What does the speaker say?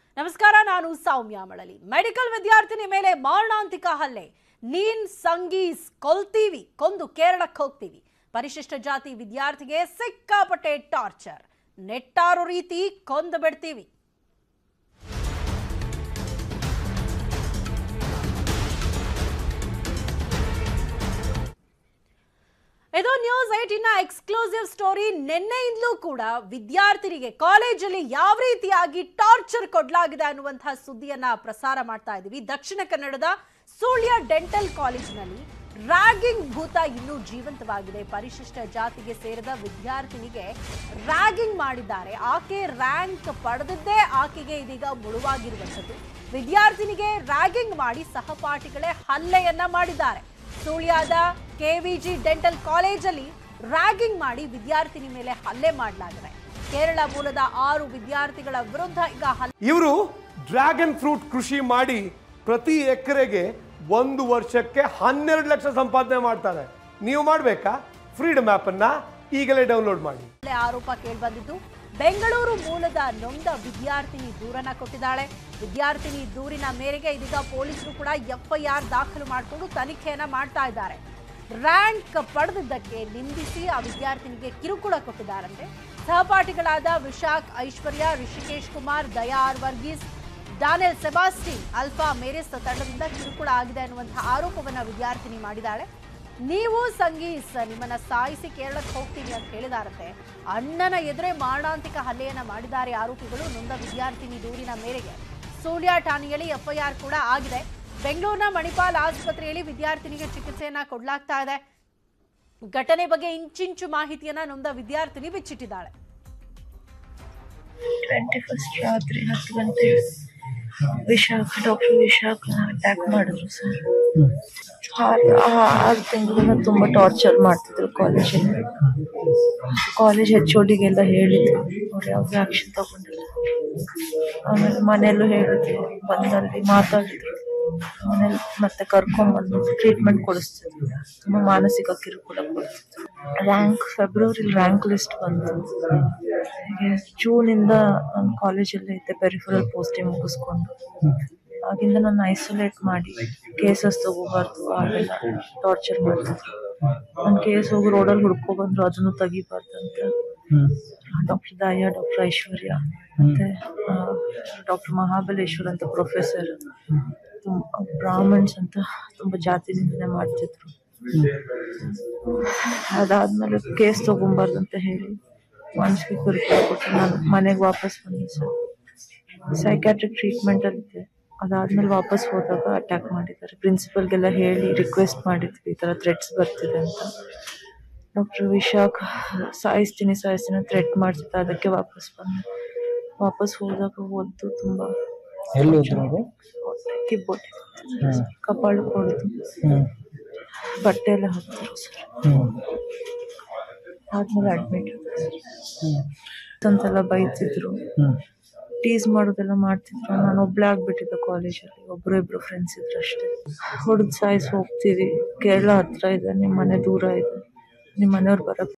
ನಮಸ್ಕಾರ ನಾನು ಸೌಮ್ಯ ಮಳಲಿ ಮೆಡಿಕಲ್ ವಿದ್ಯಾರ್ಥಿನಿ ಮೇಲೆ ಮಾರಣಾಂತಿಕ ಹಲ್ಲೆ ನೀನ್ ಸಂಗೀಸ್ ಕೊಲ್ತೀವಿ ಕೊಂದು ಕೇರಳಕ್ಕೆ ಹೋಗ್ತೀವಿ ಪರಿಶಿಷ್ಟ ಜಾತಿ ವಿದ್ಯಾರ್ಥಿಗೆ ಸಿಕ್ಕಾಪಟ್ಟೆ ಟಾರ್ಚರ್ ನೆಟ್ಟಾರು ರೀತಿ ಕೊಂದು ಬಿಡ್ತೀವಿ ಇದು ನ್ಯೂಸ್ ಏಟಿನ ಎಕ್ಸ್ಕ್ಲೂಸಿವ್ ಸ್ಟೋರಿ ನಿನ್ನೆಯಿಂದಲೂ ಕೂಡ ವಿದ್ಯಾರ್ಥಿನಿಗೆ ಕಾಲೇಜಲ್ಲಿ ಯಾವ ರೀತಿಯಾಗಿ ಟಾರ್ಚರ್ ಕೊಡಲಾಗಿದೆ ಅನ್ನುವಂತಹ ಸುದ್ದಿಯನ್ನ ಪ್ರಸಾರ ಮಾಡ್ತಾ ಇದ್ದೀವಿ ದಕ್ಷಿಣ ಕನ್ನಡದ ಸುಳ್ಯ ಡೆಂಟಲ್ ಕಾಲೇಜಿನಲ್ಲಿ ರ್ಯಾಗಿಂಗ್ ಭೂತ ಇನ್ನೂ ಜೀವಂತವಾಗಿದೆ ಪರಿಶಿಷ್ಟ ಜಾತಿಗೆ ಸೇರಿದ ವಿದ್ಯಾರ್ಥಿನಿಗೆ ರ್ಯಾಗಿಂಗ್ ಮಾಡಿದ್ದಾರೆ ಆಕೆ ರ್ಯಾಂಕ್ ಪಡೆದಿದ್ದೇ ಆಕೆಗೆ ಇದೀಗ ಮುಳುವಾಗಿರುವಂಥದ್ದು ವಿದ್ಯಾರ್ಥಿನಿಗೆ ರ್ಯಾಗಿಂಗ್ ಮಾಡಿ ಸಹಪಾಠಿಗಳೇ ಹಲ್ಲೆಯನ್ನ ಮಾಡಿದ್ದಾರೆ ಸುಳ್ಯದ ಕೆವಿಜಿ ಡೆಂಟಲ್ ಕಾಲೇಜಲ್ಲಿ ರ್ಯಾಗಿಂಗ್ ಮಾಡಿ ವಿದ್ಯಾರ್ಥಿನಿ ಮೇಲೆ ಹಲ್ಲೆ ಮಾಡಲಾಗಿದೆ ಕೇರಳ ಮೂಲದ ಆರು ವಿದ್ಯಾರ್ಥಿಗಳ ವಿರುದ್ಧ ಈಗ ಹಲ್ಲೆ ಇವರು ಡ್ರ್ಯಾಗನ್ ಫ್ರೂಟ್ ಕೃಷಿ ಮಾಡಿ ಪ್ರತಿ ಎಕರೆಗೆ ಒಂದು ವರ್ಷಕ್ಕೆ ಹನ್ನೆರಡು ಲಕ್ಷ ಸಂಪಾದನೆ ಮಾಡ್ತಾರೆ ನೀವು ಮಾಡಬೇಕಾ ಫ್ರೀಡಮ್ ಆ್ಯಪನ್ನು ಈಗಲೇ ಡೌನ್ಲೋಡ್ ಮಾಡಿ ಹಲ್ಲೆ ಆರೋಪ ಕೇಳಿಬಂದಿದ್ದು ಬೆಂಗಳೂರು ಮೂಲದ ನೊಂದ ವಿದ್ಯಾರ್ಥಿನಿ ದೂರನ್ನ ಕೊಟ್ಟಿದ್ದಾಳೆ ವಿದ್ಯಾರ್ಥಿನಿ ದೂರಿನ ಮೇರೆಗೆ ಇದೀಗ ಪೊಲೀಸರು ಕೂಡ ಎಫ್ಐಆರ್ ದಾಖಲು ಮಾಡಿಕೊಂಡು ತನಿಖೆಯನ್ನ ಮಾಡ್ತಾ ಇದ್ದಾರೆ ರ್ಯಾಂಕ್ ಪಡೆದಿದ್ದಕ್ಕೆ ನಿಂದಿಸಿ ಆ ವಿದ್ಯಾರ್ಥಿನಿಗೆ ಕಿರುಕುಳ ಕೊಟ್ಟಿದ್ದಾರಂತೆ ಸಹಪಾಠಿಗಳಾದ Vishakh Aishwarya Rishikesh Kumar Daya R Varghese Daniel Sebastian Alpha Mary's ತಂಡದಿಂದ ಕಿರುಕುಳ ಆಗಿದೆ ಅನ್ನುವಂತಹ ಆರೋಪವನ್ನ ವಿದ್ಯಾರ್ಥಿನಿ ಮಾಡಿದ್ದಾಳೆ ನೀವು ಸಂಗೀಸ್ ನಿಮ್ಮನ್ನ ಸಾಯಿಸಿ ಕೇರಳಕ್ಕೆ ಹೋಗ್ತೀವಿ ಅಂತ ಹೇಳಿದಾರಂತೆ ಅಣ್ಣನ ಎದುರೇ ಮಾರಣಾಂತಿಕ ಹಲ್ಲೆಯನ್ನ ಮಾಡಿದ್ದಾರೆ ಆರೋಪಿಗಳು ನೊಂದ ವಿದ್ಯಾರ್ಥಿನಿ ದೂರಿನ ಮೇರೆಗೆ ಸೂಳ್ಯ ಠಾಣೆಯಲ್ಲಿ ಎಫ್ಐಆರ್ ಕೂಡ ಆಗಿದೆ ಬೆಂಗಳೂರಿನ ಮಣಿಪಾಲ್ ಆಸ್ಪತ್ರೆಯಲ್ಲಿ ವಿದ್ಯಾರ್ಥಿನಿಗೆ ಚಿಕಿತ್ಸೆಯನ್ನ ಕೊಡಲಾಗ್ತಾ ಇದೆ ಘಟನೆ ಬಗ್ಗೆ ಇಂಚಿಂಚು ಮಾಹಿತಿಯನ್ನ ನೊಂದ ವಿದ್ಯಾರ್ಥಿನಿ ಬಿಚ್ಚಿಟ್ಟಿದ್ದಾಳೆ ಟ್ವೆಂಟಿ ಫಸ್ಟ್ ರಾತ್ರಿ ಹತ್ತು ಗಂಟೆ ವಿಶಾಖ ಡಾಕ್ಟರ್ ವಿಶಾಖ ಅಟ್ಯಾಕ್ ಮಾಡಿದ್ರು ಸರ್ ಆರು ಆರು ತಿಂಗಳಿಂದ ತುಂಬ ಟಾರ್ಚರ್ ಮಾಡ್ತಿದ್ರು ಕಾಲೇಜಲ್ಲಿ ಕಾಲೇಜ್ ಹೆಚ್ ಓಡಿಗೆಲ್ಲ ಹೇಳಿದ್ರು ಅವ್ರು ಯಾವುದೇ ಆಕ್ಷನ್ ತಗೊಂಡಿಲ್ಲ ಆಮೇಲೆ ಮನೆಯಲ್ಲೂ ಹೇಳಿದ್ರು ಬಂದಲ್ಲಿ ಮಾತಾಡಿದ್ರು ಮನೇಲಿ ಮತ್ತೆ ಕರ್ಕೊಂಡ್ಬಂದು ಟ್ರೀಟ್ಮೆಂಟ್ ಕೊಡಿಸ್ತಿದ್ರು ತುಂಬ ಮಾನಸಿಕ ಕಿರುಕುಳ ಕೊಡ್ತಿದ್ರು ರ್ಯಾಂಕ್ ಫೆಬ್ರವರಿ ರ್ಯಾಂಕ್ ಲಿಸ್ಟ್ ಬಂತು ಹಾಗೆ ಜೂನಿಂದ ನಾನು ಕಾಲೇಜಲ್ಲಿ ಇದ್ದೆ ಪೆರಿಫರಲ್ ಪೋಸ್ಟಿಂಗ್ ಮುಗಿಸ್ಕೊಂಡು ಆಗಿಂದ ನಾನು ಐಸೋಲೇಟ್ ಮಾಡಿ ಕೇಸಸ್ ತಗೋಬಾರ್ದು ಹಾಗೆಲ್ಲ ಟಾರ್ಚರ್ ಮಾಡ್ತಿದ್ರು ನನ್ನ ಕೇಸ್ ಹೋಗಿ ರೋಡಲ್ಲಿ ಹುಡ್ಕೊ ಬಂದ್ರು ಅದನ್ನು ತೆಗಿಬಾರ್ದು ಅಂತ ಡಾಕ್ಟರ್ ದಯಾ ಡಾಕ್ಟರ್ ಐಶ್ವರ್ಯ ಮತ್ತೆ ಡಾಕ್ಟರ್ ಮಹಾಬಲೇಶ್ವರ್ ಅಂತ ಪ್ರೊಫೆಸರ್ ಬ್ರಾಹ್ಮಣ್ಸ್ ಅಂತ ತುಂಬ ಜಾತಿ ನಿಂದನೆ ಮಾಡ್ತಿದ್ರು ಅದಾದ್ಮೇಲೆ ಕೇಸ್ ತಗೊಂಬಾರ್ದು ಅಂತ ಹೇಳಿ ಮಾನಸಿಕ ಕಿರುಕುಳ ಕೊಟ್ಟು ನಾನು ಮನೆಗೆ ವಾಪಸ್ ಬಂದೆ ಸರ್ ಸೈಕ್ಯಾಟ್ರಿಕ್ ಟ್ರೀಟ್ಮೆಂಟ್ ಅಲ್ಲಿದ್ದೆ ಅದಾದ್ಮೇಲೆ ವಾಪಸ್ ಹೋದಾಗ ಅಟ್ಯಾಕ್ ಮಾಡಿದ್ದಾರೆ ಪ್ರಿನ್ಸಿಪಲ್ಗೆಲ್ಲ ಹೇಳಿ ರಿಕ್ವೆಸ್ಟ್ ಮಾಡಿದ್ವಿ ಈ ಥರ ಥ್ರೆಟ್ಸ್ ಬರ್ತಿದೆ ಅಂತ ಡಾಕ್ಟರ್ ವಿಶಾಖ್ ಸಾಯಿಸ್ತೀನಿ ಸಾಯಿಸ್ತೀನಿ ಥ್ರೆಟ್ ಮಾಡ್ತಿದ್ದ ಅದಕ್ಕೆ ವಾಪಸ್ ಬಂದೆ ವಾಪಸ್ ಹೋದಾಗ ಓದ್ದು ತುಂಬ ಎಲ್ಲಿ ಹೋದ್ರು ಅವರು ಕಿಬ್ಬೊಟ್ಟೆ ಕಪಾಳು ಕೊಡ್ದು ಬಟ್ಟೆ ಎಲ್ಲ ಹಾಕ್ತಾರೆ ಸರ್ ಆದ್ಮೇಲೆ ಅಡ್ಮಿಟ್ ಅಂತೆಲ್ಲ ಬೈತಿದ್ರು ಟೀಸ್ ಮಾಡೋದೆಲ್ಲ ಮಾಡ್ತಿದ್ರು ನಾನು ಒಬ್ಳೆ ಆಗ್ಬಿಟ್ಟಿದ್ದೆ ಕಾಲೇಜಲ್ಲಿ ಒಬ್ರು ಇಬ್ರು ಫ್ರೆಂಡ್ಸ್ ಇದ್ರು ಅಷ್ಟೇ ಹೊಡೆದು ಸಾಯಿಸಿ ಹೋಗ್ತೀವಿ ಕೇರಳ ಹತ್ರ ಇದೆ ನಿಮ್ಮ ಮನೆ ದೂರ ಇದೆ ನಿಮ್ಮ ಮನೆಯವ್ರು ಬರಕ್